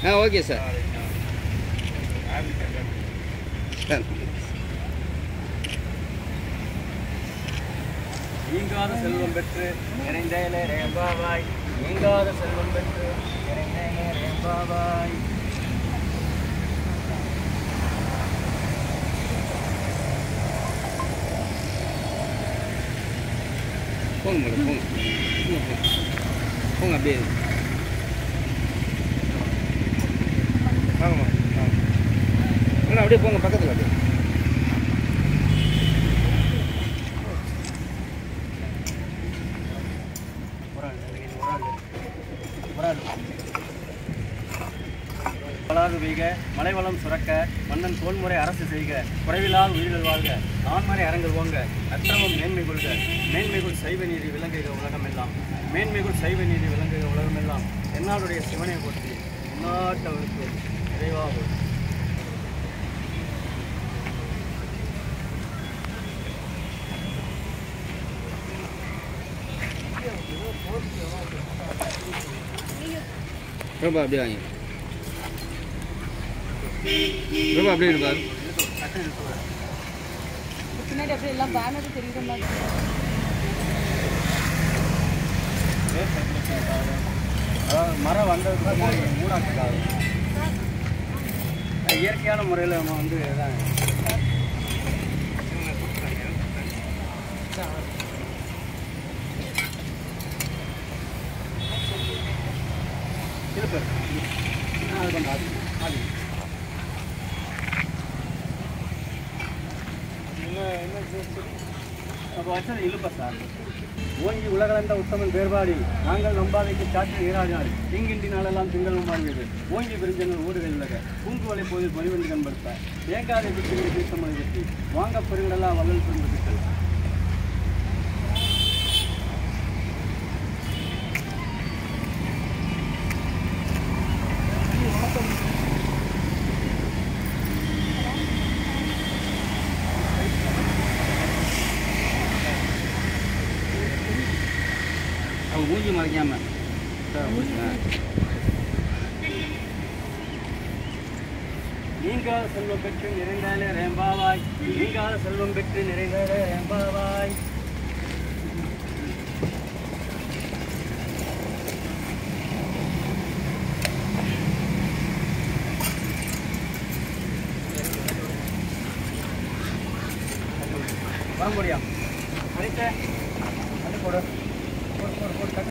ஆ okay sir sir நீங்காத செல்வம் பெற்று நிறைந்தேலே ரேம்பாவாய் நீங்காத செல்வம் பெற்று நிறைந்தேலே ரேம்பாவாய் போங்க மேடம் போங்க போங்க, போங்க. போங்க அப்படியே வாங்கம்மா வாங்க மேடம் அப்படியே போங்க பக்கத்தில் அப்படியே ஒரு ஆள் இல்லைங்க, ஒரு ஆள் ஒரு ஆள் வளாது வீக மலைவளம் சுரக்க மன்னன் தோல்முறை அரசு செய்க குறைவில்லாத உயிர்கள் வாழ்க நான்மறை அரங்கள் ஓங்க அற்றமும் மேன்மை கொள்க மேன்மைகுள் சைவ நீதி விளங்குக உலகமெல்லாம் மேன்மைகுள் சைவ நீதி விளங்குக உலகமெல்லாம் என்னாளுடைய சிவனை போற்றி எந்நாட்டவருக்கு நிறைவா போற்றி ரொம்ப அப்படியே வாங்க ரொம்ப அப்படியே இருப்பார் டக்குனு இழுத்து பின்னாடி அப்படியே எல்லாம் பேனர் தெரியுற மாதிரி வேர் சர்க்குலேஷனுக்காக அதாவது மரம் வந்ததுக்கு பின்னாடி மூடாக்குக்காக அது இயற்கையான முறையில் நம்ம வந்து இதான் இழுப்பு ஆ, அது கொஞ்சம் ஆடி ஆடி அப்போ வச்சது இழுப்ப சார் ஓங்கி உலகளந்த உத்தமன் வேறுபாடி நாங்கள் நம்பாதைக்கு சாற்றி நீராடினார் தீங்கின்றி நாளெல்லாம் திங்களும் மாறியது ஓங்கி விரிஞ்சங்கள் ஊடுகள் உலக பூங்குவலை போதில் மொழிவென்று கண்படுத்த ஏகாதை பிடித்து தீர்த்தமதி வெற்றி வாங்க பெருங்கடலாம் வள்ளல் பெரும்புகள் அவங்க மூஞ்சி மறைக்காம ஆ. நீங்காத செல்வம் பெற்று நிறைந்தாலே ரேம்பாவாய் நீங்காத செல்வம் பெற்று நிறைந்தாலே ரேம்பாவாய்